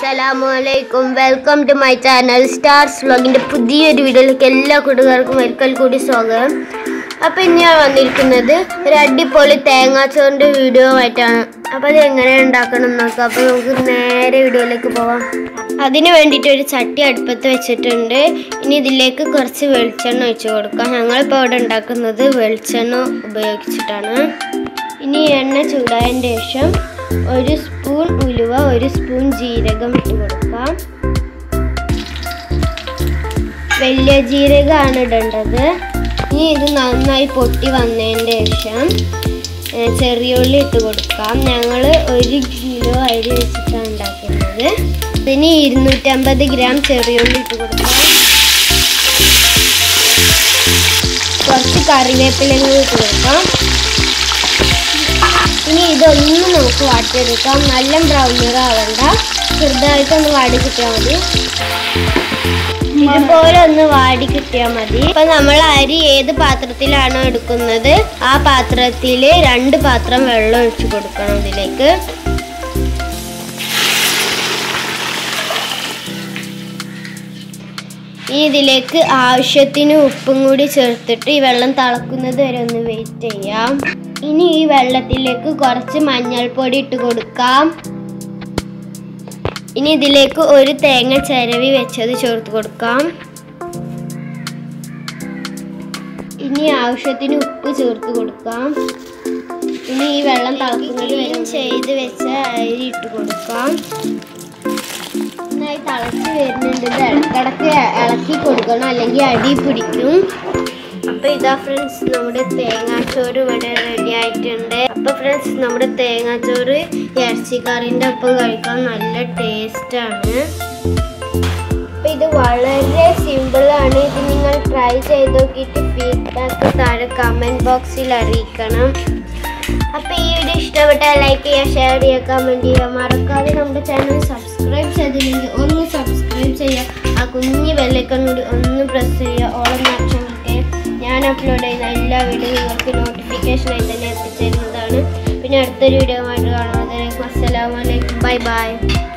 അസ്സലാമലൈക്കും welcome to my channel stars വ്ളോഗിൻ്റെ പുതിയൊരു വീഡിയോയിലേക്ക് എല്ലാ കൂട്ടുകാർക്കും ഒരിക്കൽ കൂടി സ്വാഗതം അപ്പോൾ ഇനി ഞാൻ വന്നിരിക്കുന്നത് ഒരു അടിപൊളി തേങ്ങാച്ചോറിൻ്റെ വീഡിയോ ആയിട്ടാണ് അപ്പോൾ അത് എങ്ങനെ ഉണ്ടാക്കണം എന്ന് നോക്കാം അപ്പോൾ നമുക്ക് നേരെ വീഡിയോയിലേക്ക് പോവാം അതിന് വേണ്ടിയിട്ട് ഒരു ചട്ടി അടുപ്പത്ത് വെച്ചിട്ടുണ്ട് ഇനി ഇതിലേക്ക് കുറച്ച് വെളിച്ചെണ്ണ ഒഴിച്ച് കൊടുക്കാം ഞങ്ങളിപ്പോൾ ഇവിടെ ഉണ്ടാക്കുന്നത് വെളിച്ചെണ്ണ ഉപയോഗിച്ചിട്ടാണ് ഇനി എണ്ണ ചൂടായതിന് ശേഷം ഒരു സ്പൂൺ ഉലുവ ഒരു സ്പൂൺ ജീരകം ഇട്ട് കൊടുക്കാം വലിയ ജീരകമാണ് ഇടേണ്ടത് ഇനി ഇത് നന്നായി പൊട്ടി വന്നതിന് ശേഷം ഏ, ചെറിയ ഉള്ളി ഇട്ട് കൊടുക്കാം ഞങ്ങൾ ഒരു കിലോ അരി വെച്ചിട്ടാണ് ഉണ്ടാക്കുന്നത് ഇതിന് ഇരുന്നൂറ്റമ്പത് ഗ്രാം ചെറിയ ഉള്ളി ഇട്ട് കൊടുക്കാം കുറച്ച് കറിവേപ്പിലകൾ ഇട്ട് കൊടുക്കാം ഇനി ഇതൊന്നും നമുക്ക് വാട്ടിയെടുക്കാം നല്ല ബ്രൗൺ നിറം ആവണ്ട ചെറുതായിട്ടൊന്ന് വാടി കിട്ടിയാൽ മതി ഇതുപോലെ ഒന്ന് വാടി കിട്ടിയാൽ മതി ഇപ്പൊ നമ്മൾ അരി ഏത് പാത്രത്തിലാണോ എടുക്കുന്നത് ആ പാത്രത്തിൽ രണ്ട് പാത്രം വെള്ളം ഒഴിച്ചു കൊടുക്കണം ഇതിലേക്ക് ഇനി ഇതിലേക്ക് ആവശ്യത്തിന് ഉപ്പും കൂടി ചേർത്തിട്ട് ഈ വെള്ളം തിളക്കുന്നത് വരെ ഒന്ന് വെയിറ്റ് ചെയ്യാം ഇനി ഈ വെള്ളത്തിലേക്ക് കുറച്ച് മഞ്ഞൾപ്പൊടി ഇട്ട് കൊടുക്കാം ഇനി ഇതിലേക്ക് ഒരു തേങ്ങ ചിരവി വെച്ചത് ചേർത്ത് കൊടുക്കാം ഇനി ആവശ്യത്തിന് ഉപ്പ് ചേർത്ത് കൊടുക്കാം ഇനി ഈ വെള്ളം തിളക്കുന്നത് വരെ ചെയ്ത് വെച്ച അരി ഇട്ട് കൊടുക്കാം നന്നായി തിളച്ച് വരുന്നുണ്ട് ഇത് ഇടക്കിടക്ക് ഇളക്കി കൊടുക്കണം അല്ലെങ്കിൽ അടി പിടിക്കും അപ്പൊ ഇതാ ഫ്രണ്ട്സ് നമ്മുടെ തേങ്ങാച്ചോറ് ഇവിടെ റെഡി ആയിട്ടുണ്ട് അപ്പൊ ഫ്രണ്ട്സ് നമ്മുടെ തേങ്ങാച്ചോറ് ഇറച്ചിക്കറിൻ്റെ ഒപ്പം കഴിക്കാൻ നല്ല ടേസ്റ്റ് ആണ് അപ്പൊ ഇത് വളരെ സിമ്പിൾ ആണ് ഇത് നിങ്ങൾ ട്രൈ ചെയ്ത് നോക്കിയിട്ട് ഫീഡ്ബാക്ക് താഴെ കമന്റ് ബോക്സിൽ അറിയിക്കണം അപ്പൊ ഈ വീഡിയോ ഇഷ്ടപ്പെട്ടാൽ ലൈക്ക് ചെയ്യുക ഷെയർ ചെയ്യുക കമന്റ് ചെയ്യുക മറക്കാതെ നമ്മുടെ ചാനൽ സബ്സ്ക്രൈബ് ചെയ്തില്ലെങ്കിൽ ഒന്ന് സബ്സ്ക്രൈബ് ചെയ്യുക ആ കുഞ്ഞ് ബെല്ലൈക്കൺ കൂടി ഒന്ന് പ്രസ് ചെയ്യുക ഓളം ഓപ്ഷൻ ഞാൻ അപ്ലോഡ് ചെയ്യുന്ന എല്ലാ വീഡിയോ നിങ്ങൾക്ക് നോട്ടിഫിക്കേഷനായി തന്നെ എത്തിച്ചേരുന്നതാണ് പിന്നെ അടുത്തൊരു വീഡിയോ ആയിട്ട് കാണാം അസ്സലാമലൈക്കും ബൈ ബൈ